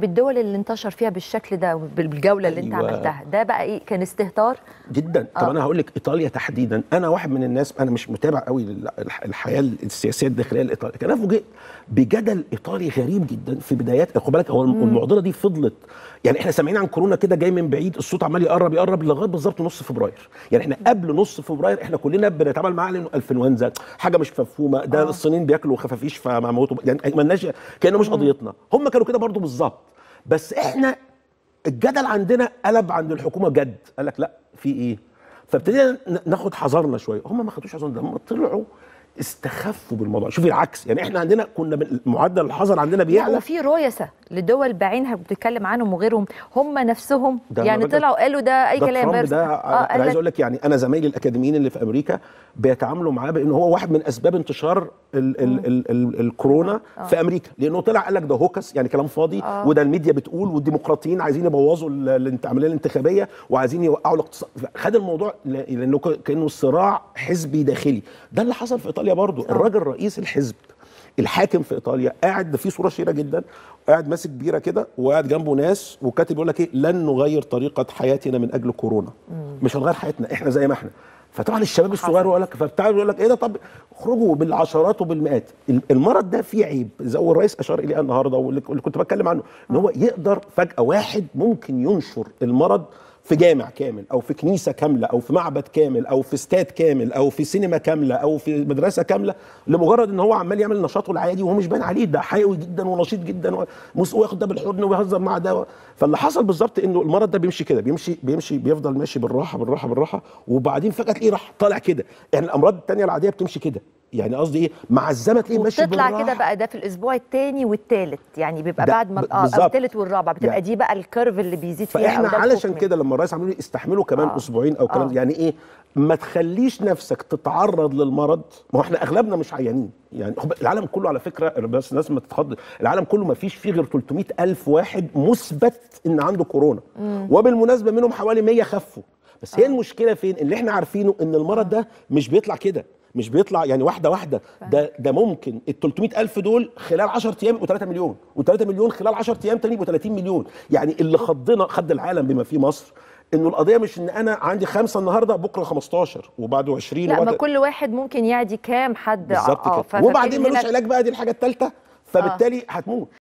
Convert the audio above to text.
طب الدول اللي انتشر فيها بالشكل ده بالجوله اللي انت أيوة. عملتها ده بقى ايه كان استهتار جدا طب آه. انا هقول لك ايطاليا تحديدا انا واحد من الناس انا مش متابع قوي للحياه السياسيه الداخليه الايطاليه لكن انا فوجئت بجدل ايطالي غريب جدا في بدايات خد بالك هو المعضله دي فضلت يعني احنا سامعين عن كورونا كده جاي من بعيد الصوت عمال يقرب يقرب لغايه بالظبط نص فبراير يعني احنا قبل نص فبراير احنا كلنا بنتعامل معاه لانه انفلونزا حاجه مش مفهومه ده آه. الصينيين بياكلوا خفافيش فموتوا يعني مالناش كانه مش قضيتنا هم كانوا كده برضو بالظبط بس احنا الجدل عندنا قلب عند الحكومه جد قال لك لا في ايه فابتدينا ن- ناخد حذرنا شويه هم ما خدوش حذرنا ده هم طلعوا استخفوا بالموضوع شوفي العكس يعني احنا عندنا كنا من- معدل الحذر عندنا لا بيعلى وفي رؤساء لدول بعينها بتتكلم عنهم وغيرهم هم نفسهم ده يعني الراجل- طلعوا قالوا ده اي ده كلام ترامب بس ده اه انا قال عايز لك اقول لك يعني انا زمايلي الاكاديميين اللي في امريكا بيتعاملوا معاه بان هو واحد من اسباب انتشار ال ال ال ال الكورونا في امريكا لانه طلع قال لك ده هوكس يعني كلام فاضي آه. وده الميديا بتقول والديمقراطيين عايزين يبوظوا ال- الانت- العمليه الانتخابيه وعايزين يوقعوا الاقتصاد خد الموضوع ل- لانه ك- كانه صراع حزبي داخلي ده اللي حصل في ايطاليا برضو الراجل رئيس الحزب الحاكم في ايطاليا قاعد ده في صوره شهيره جدا قاعد ماسك بيره كده وقاعد جنبه ناس وكاتب يقول لك ايه لن نغير طريقه حياتنا من اجل كورونا مش هنغير حياتنا احنا زي ما احنا فطبعا الشباب الصغير يقول لك فبتاع يقول لك ايه ده طب اخرجوا بالعشرات وبالمئات ال- المرض ده فيه عيب زي هو الرئيس اشار اليه النهارده واللي واللي كنت بتكلم عنه ان هو يقدر فجاه واحد ممكن ينشر المرض في جامع كامل او في كنيسه كامله او في معبد كامل او في استاد كامل او في سينما كامله او في مدرسه كامله لمجرد ان هو عمال يعمل نشاطه العادي وهو مش باين عليه ده حيوي جدا ونشيط جدا ومس- وياخد ده بالحضن ويهزر مع ده فاللي حصل بالظبط انه المرض ده بيمشي كده بيمشي بيمشي بيفضل ماشي بالراحه بالراحه بالراحه وبعدين فجاه تلاقيه راح طالع كده يعني الامراض الثانيه العاديه بتمشي كده يعني قصدي ايه مع الزمن تلاقيه ماشي وبتطلع بالراحه كده بقى ده في الاسبوع الثاني والثالث يعني بيبقى ده بعد ما ب- اه او بالظبط. الثالث والرابع بتبقى يعني- دي بقى الكيرف اللي بيزيد فيها فاحنا أو ده علشان الحكم. كده لما الرئيس عملوا لي استحملوا كمان آه. آه. اسبوعين او كلام آه. يعني ايه ما تخليش نفسك تتعرض للمرض ما هو احنا اغلبنا مش عيانين يعني خد بالك العالم كله على فكره بس الناس ما تتخض العالم كله ما فيش فيه غير 300 الف واحد مثبت ان عنده كورونا وبالمناسبه منهم حوالي 100 خفوا بس هي المشكله فين اللي احنا عارفينه ان المرض ده مش بيطلع كده مش بيطلع يعني واحده واحده ده ده ممكن ال 300 الف دول خلال 10 ايام يبقوا 3 مليون و3 مليون خلال 10 ايام تاني يبقوا 30 مليون يعني اللي خضنا خد العالم بما فيه مصر انه القضيه مش ان انا عندي خمسه النهارده بكره 15 وبعده 20 لا ما وبعد- كل واحد ممكن يعدي كام حد بالظبط اه كده ففاكرين وبعدين ملوش هنا- علاج بقى دي الحاجه الثالثه فبالتالي هتموت